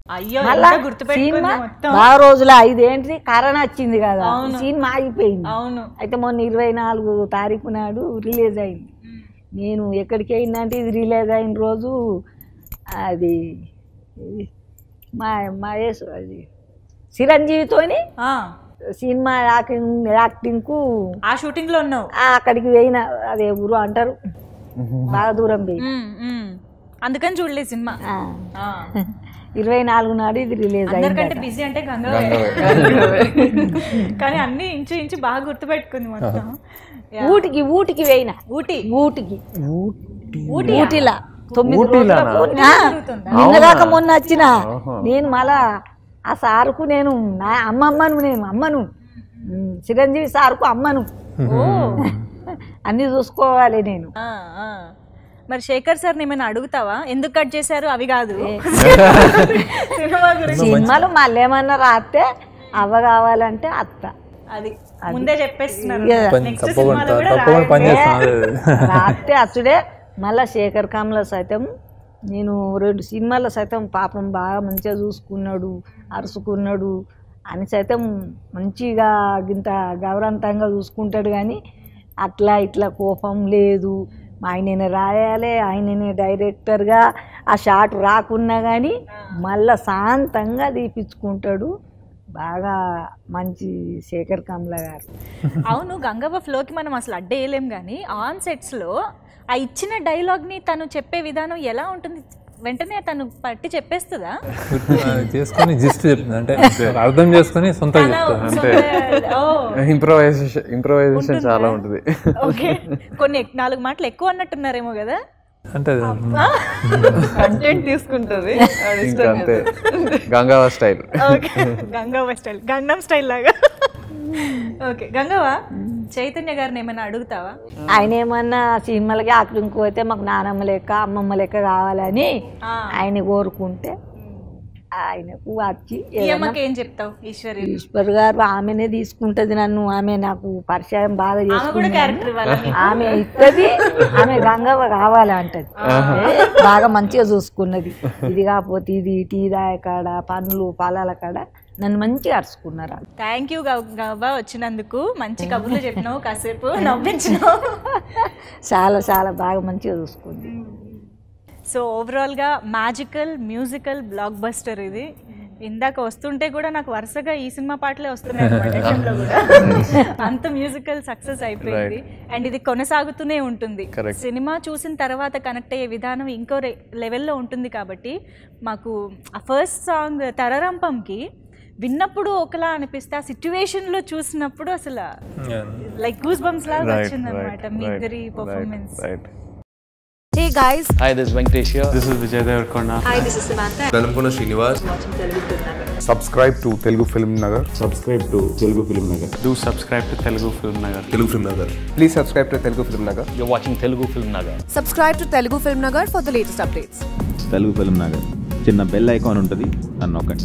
అయ్యో మళ్ళా ఎంత గుర్తుపెట్టుకుంది సినిమా మొత్తం బాగా రోజులు ఐదేంటి కరోనా వచ్చింది కదా సినిమా ఆగిపోయింది అవును అయితే మొన్న ఇరవై నాలుగు తారీఖు నాడు రిలీజ్ అయింది నేను ఎక్కడికి అయిందంటే ఇది రిలీజ్ అయిన రోజు అది ఇది మా మహేష్ అది చిరంజీవితోని ఆ, సినిమా యాక్టింగ్ యాక్టింగ్కు ఆ షూటింగ్ లో ఉన్నావు ఆ అక్కడికి పోయిన అదే ఊరు అంటారు బాగా దూరం పోయి ఉమ్, ఉమ్. అందుకని చూడలేదు సినిమా ఆ, ఆ. ఇరవై నాలుగు నాడు ఇది రిలీజ్ అందరికంటే అయింది బిజీ అంటే గంగా కానీ అన్ని ఇంచు ఇంచు బాగా గుర్తుపెట్టుకుంది మొత్తం యా. ఊటికి ఊటికి పోయిన ఊటీ ఊటికి ఊటీ ఊటిలా తొమ్మిది ఊటీలోనా? రోజులకు ఆ, తిరుగుతుందా? నిన్నగాక మొన్న వచ్చిన ఆహా. నేను మళ్ళా ఆ సారుకు నేను నా అమ్మమ్మను నేను అమ్మను ఉమ్, చిరంజీవి సార్కు అమ్మను ఓ అన్ని చూసుకోవాలి నేను ఆ, ఆ. మరి శేఖర్ సార్ ఏమైనా అడుగుతావా ఎందుకు కట్ చేశారు అవి కాదు సినిమా గురించి సినిమాలు మళ్ళీ ఏమన్నా రాస్తే అవ్వ కావాలంటే అత్త అది ముందే చెప్పేస్తున్నారు ఇక నెక్స్ట్ తప్పకుండా సినిమాలో కూడా తప్పకుండా పని చేస్తాను రాస్తే అచ్చుడే మళ్ళా శేఖర్ కమల సైతం నేను రెండు సినిమాల సైతం పాపం బాగా మంచిగా చూసుకున్నాడు అరుచుకున్నాడు అని సైతం మంచిగా ఇంత గౌరవంతంగా చూసుకుంటాడు కానీ అట్లా ఇట్లా కోపం లేదు ఆయననే రాయాలి ఆయననే డైరెక్టర్గా ఆ షాట్ రాకున్నా కానీ మళ్ళా శాంతంగా తీపించుకుంటాడు బాగా మంచి శేఖర్ కమల గారు అవును గంగవ్వ ఫ్లోకి మనం అసలు అడ్డేయలేం కానీ ఆన్ సెట్స్ లో ఆ ఇచ్చిన డైలాగ్ ని తను చెప్పే విధానం ఎలా ఉంటుంది వెంటనే తను పట్టి చెప్పేస్తుందా చేసుకొని జిస్ట్ చెప్తుంది అంటే అర్థం చేసుకొని సొంతంగా చెప్తాను అంటే ఓ ఇంప్రవైజేషన్ ఇంప్రవైజేషన్ చాలా ఉంటుంది ఓకే కొన్ని ఎక్- నాలుగు మాటలు ఎక్కువ అన్నట్టున్నారేమో కదా అంటే అది కంటెంట్ తీసుకుంటది ఆవిడ ఇంకా ఇష్టం అంతే Gangavva style okay Gangavva style Gangnam style లాగా ఓకే గంగవ్వ చైతన్య గారిని ఏమైనా అడుగుతావా ఆయన ఏమన్నా సినిమాలకి యాక్టింగ్ పోతే మాకు నానమ్మ లెక్క అమ్మమ్మ లెక్క కావాలని ఆ. ఆయన కోరుకుంటే ఆయనకు వచ్చి ఈ ఏదన్నా అమ్మకి ఏం చెప్తావు ఈశ్వరి ఈశ్వర్ గారు ఆమెనే తీసుకుంటది నన్ను ఆమె నాకు పరిచయం బాగా ఆమె కూడా చేసుకుంది క్యారెక్టర్ ఇవ్వాలి ఆమె ఇస్తుంది ఆమె గంగవ్వ కావాలి అంటది బాగా మంచిగా చూసుకున్నది ఇది కాకపోతే ఇది టీ దాయ కాడ పండ్లు పొలాల కాడ నన్ను మంచిగా అరుచుకున్నారు వాళ్ళు. థ్యాంక్ యూ గవ్వ వచ్చినందుకు మంచి కబుర్లు చెప్పినావు కాసేపు నవ్వించినావు చాలా చాలా బాగా మంచిగా చూసుకుంది సో ఓవరాల్గా మ్యాజికల్ మ్యూజికల్ బ్లాక్ బస్టర్ ఇది ఇందాక వస్తుంటే కూడా నాకు వరుసగా ఈ సినిమా పాటలే వస్తున్నాయి అన్నమాట FM లో కూడా అంత మ్యూజికల్ సక్సెస్ అయిపోయింది అండ్ ఇది కొనసాగుతూనే ఉంటుంది Correct. సినిమా చూసిన తర్వాత కనెక్ట్ అయ్యే విధానం ఇంకో లెవెల్లో ఉంటుంది కాబట్టి మాకు ఆ ఫస్ట్ సాంగ్ తరరంపంకి విన్నప్పుడు ఒకలా అనిపిస్తే ఆ సిచ్యువేషన్ లో చూసినప్పుడు అసలు లైక్ గూస్ బంప్స్ లాగా రైట్ వచ్చింది అనమాట మీ ఇద్దరి performance right Hey guys, Hi, this is Venkatesh here. This is Vijay Devarakonda hi, this is Samantha. వెలంపున Srinivas subscribe to Telugu film Nagar subscribe to Telugu film Nagar do subscribe to Telugu film Nagar Telugu film Nagar please subscribe to Telugu film Nagar You're watching Telugu Film Nagar. Subscribe to Telugu Film Nagar for the latest updates. Telugu film Nagar చిన్న bell icon ఉంటుంది నన్ను నొక్కండి